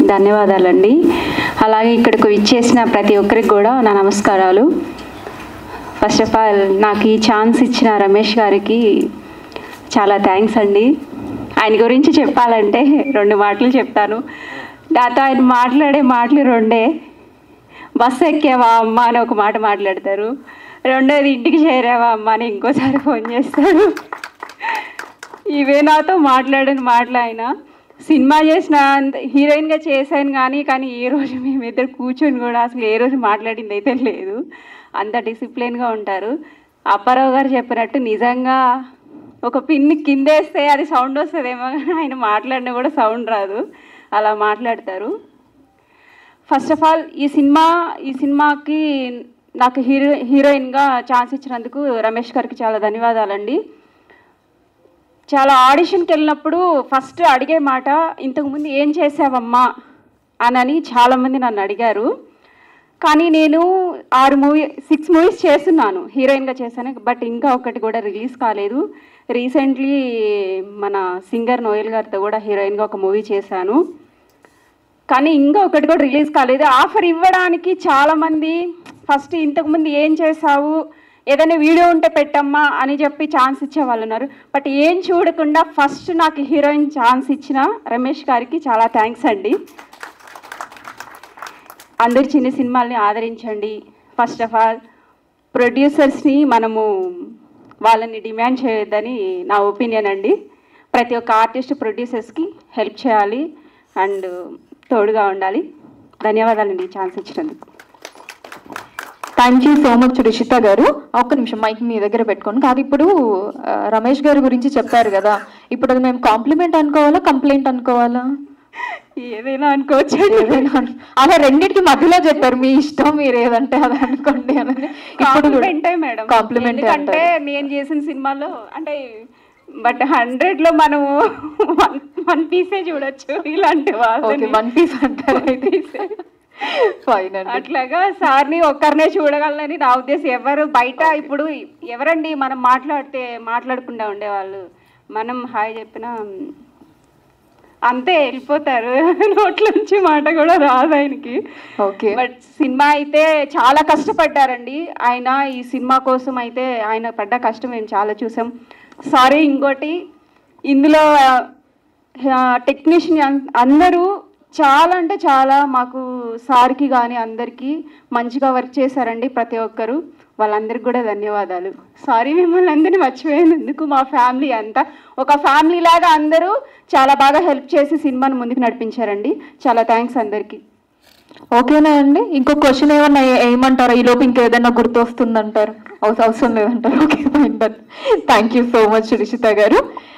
ధన్యవాదాలండి అలాగే ఇక్కడికి ఇచ్చేసిన ప్రతి ఒక్కరికి కూడా నా నమస్కారాలు ఫస్ట్ ఆఫ్ ఆల్ నాకు ఈ ఛాన్స్ ఇచ్చిన రమేష్ గారికి చాలా థ్యాంక్స్ అండి ఆయన గురించి చెప్పాలంటే రెండు మాటలు చెప్తాను నాతో ఆయన మాట్లాడే మాటలు రెండే బస్సు ఎక్కావా అమ్మ అని ఒక మాట మాట్లాడతారు రెండోది ఇంటికి చేరావా అమ్మ అని ఇంకోసారి ఫోన్ చేస్తారు ఇవే నాతో మాట్లాడిన మాటలు ఆయన సినిమా చేసిన అంత- హీరోయిన్గా చేశాను కానీ కానీ ఏ రోజు మేమిద్దరు కూర్చొని కూడా అసలు ఏ రోజు మాట్లాడింది అయితే లేదు అంత డిసిప్లిన్గా ఉంటారు అప్పారావు గారు చెప్పినట్టు నిజంగా ఒక పిన్ని కిందేస్తే అది సౌండ్ వస్తుందేమో కానీ ఆయన మాట్లాడినా కూడా సౌండ్ రాదు అలా మాట్లాడతారు ఫస్ట్ ఆఫ్ ఆల్ ఈ సినిమా ఈ సినిమాకి నాకు హీరో హీరోయిన్గా ఛాన్స్ ఇచ్చినందుకు రమేష్ గారికి చాలా ధన్యవాదాలండి చాలా ఆడిషన్కి వెళ్ళినప్పుడు ఫస్ట్ అడిగే మాట ఇంతకుముందు ఏం చేసావమ్మా అనని చాలామంది నన్ను అడిగారు కానీ నేను ఆరు మూవీ సిక్స్ మూవీస్ చేస్తున్నాను హీరోయిన్గా చేశాను బట్ ఇంకా ఒకటి కూడా రిలీజ్ కాలేదు రీసెంట్లీ మన సింగర్ నోయల్ గారితో కూడా హీరోయిన్గా ఒక మూవీ చేశాను కానీ ఇంకా ఒకటి కూడా రిలీజ్ కాలేదు ఆఫర్ ఇవ్వడానికి చాలామంది ఫస్ట్ ఇంతకుముందు ఏం చేసావు ఏదైనా వీడియో ఉంటే పెట్టమ్మా అని చెప్పి ఛాన్స్ ఇచ్చే వాళ్ళు ఉన్నారు బట్ ఏం చూడకుండా ఫస్ట్ నాకు హీరోయిన్ ఛాన్స్ ఇచ్చిన రమేష్ గారికి చాలా థ్యాంక్స్ అండి అందరు చిన్న సినిమాల్ని ఆదరించండి ఫస్ట్ ఆఫ్ ఆల్ ప్రొడ్యూసర్స్ని మనము వాళ్ళని డిమాండ్ చేయొద్దని నా ఒపీనియన్ అండి ప్రతి ఒక్క ఆర్టిస్ట్ ప్రొడ్యూసర్స్కి హెల్ప్ చేయాలి అండ్ తోడుగా ఉండాలి ధన్యవాదాలండి ఈ ఛాన్స్ ఇచ్చినందుకు thank you so much Rishita garu ఒక్క నిమిషం మైక్ మీ దగ్గర పెట్టుకోండి కాదు ఇప్పుడు ఆ, రమేష్ గారి గురించి చెప్పారు కదా ఇప్పుడు అది మేము కాంప్లిమెంట్ అనుకోవాలా కంప్లైంట్ అనుకోవాలా ఏదైనా అనుకోవచ్చు ఏదైనా అను- అలా రెండింటికి మధ్యలో చెప్పారు మీ ఇష్టం మీరు ఏదంటే అది అనుకోండి అని ఇప్పుడు కాంప్లిమెంటే మేడం కాంప్లిమెంట్ ఎందుకంటే నేను చేసిన సినిమాలో అంటే బట్ హండ్రెడ్ లో మనము వన్ వన్ పీసే చూడొచ్చు ఇలాంటి ఓకే వాళ్ళని వన్ పీస్ అంటారు అయితే ఫైన్ అండి అట్లాగా సార్ని ఒక్కరినే చూడగలనని నా ఉద్దేశం ఎవరు బయట ఇప్పుడు ఎవరండి మనం మాట్లాడితే మాట్లాడకుండా ఉండేవాళ్ళు మనం హాయ్ చెప్పినా అంతే వెళ్ళిపోతారు నోట్ల నుంచి మాట కూడా రాదు ఆయనకి ఓకే బట్ సినిమా అయితే చాలా కష్టపడ్డారండి ఆయన ఈ సినిమా కోసం అయితే ఆయన పడ్డ కష్టం మేము చాలా చూసాం సారీ ఇంకోటి ఇందులో టెక్నీషియన్ అందరూ చాలా అంటే చాలా మాకు సార్కి కానీ అందరికీ మంచిగా వర్క్ చేశారండి ప్రతి ఒక్కరు వాళ్ళందరికీ కూడా ధన్యవాదాలు సారీ మిమ్మల్ని అందరినీ మర్చిపోయినందుకు మా ఫ్యామిలీ అంతా ఒక ఫ్యామిలీ లాగా అందరూ చాలా బాగా హెల్ప్ చేసి సినిమాను ముందుకు నడిపించారండి చాలా థ్యాంక్స్ అందరికీ ఓకేనా అండి ఇంకో క్వశ్చన్ ఏమన్నా ఏ- ఏమంటారా ఈ లోపు ఇంకేదైనా గుర్తొస్తుందంటారు అవస- అవసరం లేదంటారు okay fine done thank you so much Rishita గారు